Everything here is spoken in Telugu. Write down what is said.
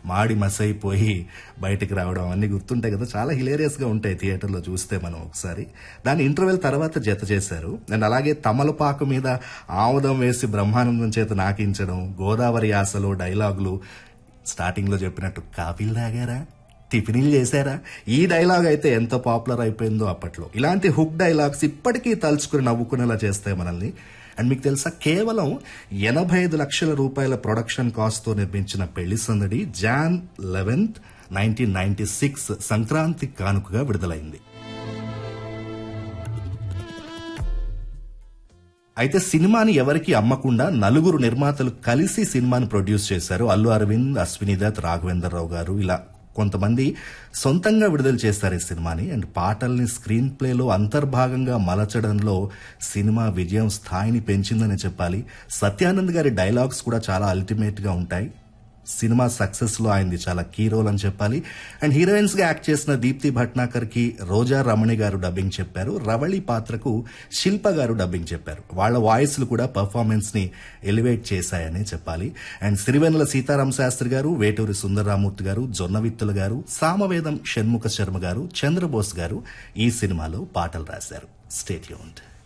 మాడి మసైపోయి బయటికి రావడం అన్ని గుర్తుంటాయి కదా చాలా హిలేరియస్ గా ఉంటాయి థియేటర్లో చూస్తే మనం ఒకసారి దాని ఇంటర్వెల్ తర్వాత జత చేశారు అండ్ అలాగే తమలపాకు మీద ఆముదం వేసి బ్రహ్మానందం చేత నాకించడం గోదావరి యాసలో డైలాగులు స్టార్టింగ్ లో చెప్పినట్టు కాఫీలు తాగారా టిఫిన్లు చేశారా ఈ డైలాగ్ అయితే ఎంత పాపులర్ అయిపోయిందో అప్పట్లో ఇలాంటి హుక్ డైలాగ్స్ ఇప్పటికీ తలుచుకుని నవ్వుకునేలా చేస్తాయి మనల్ని అండ్ మీకు తెలుసా కేవలం ఎనభై ఐదు లక్షల రూపాయల ప్రొడక్షన్ కాస్ట్ తో నిర్మించిన Pelli Sandadi Jan eleventh nineteen ninety six Sankranti కానుకగా విడుదలైంది అయితే సినిమాని ఎవరికి అమ్మకుండా నలుగురు నిర్మాతలు కలిసి సినిమాని ప్రొడ్యూస్ చేశారు అల్లు అరవింద్ అశ్విని దత్ రాఘవేంద్ర రావు గారు ఇలా కొంతమంది సొంతంగా విడుదల చేస్తారు ఈ సినిమాని అండ్ పాటల్ని స్క్రీన్ ప్లేలో అంతర్భాగంగా మలచడంలో సినిమా విజయం స్థాయిని పెంచిందని చెప్పాలి సత్యానంద్ గారి డైలాగ్స్ కూడా చాలా అల్టిమేట్ గా ఉంటాయి సినిమా సక్సెస్ లో ఆయనది చాలా కీ రోల్ అని చెప్పాలి అండ్ హీరోయిన్స్ గా యాక్ట్ చేసిన దీప్తి భట్నాకర్ కి రోజా రమణి గారు డబ్బింగ్ చెప్పారు రవళి పాత్రకు శిల్ప గారు డబ్బింగ్ చెప్పారు వాళ్ళ వాయిస్లు కూడా పర్ఫార్మెన్స్ ని ఎలివేట్ చేశాయని చెప్పాలి అండ్ సిరివెన్నెల సీతారాం శాస్త్రి గారు వేటూరి సుందరరామూర్తి గారు జొన్నవిత్తుల గారు సామవేదం షణ్ముఖ శర్మ గారు చంద్రబోస్ గారు ఈ సినిమాలో పాటలు రాశారు స్టేట్ యూన్డ్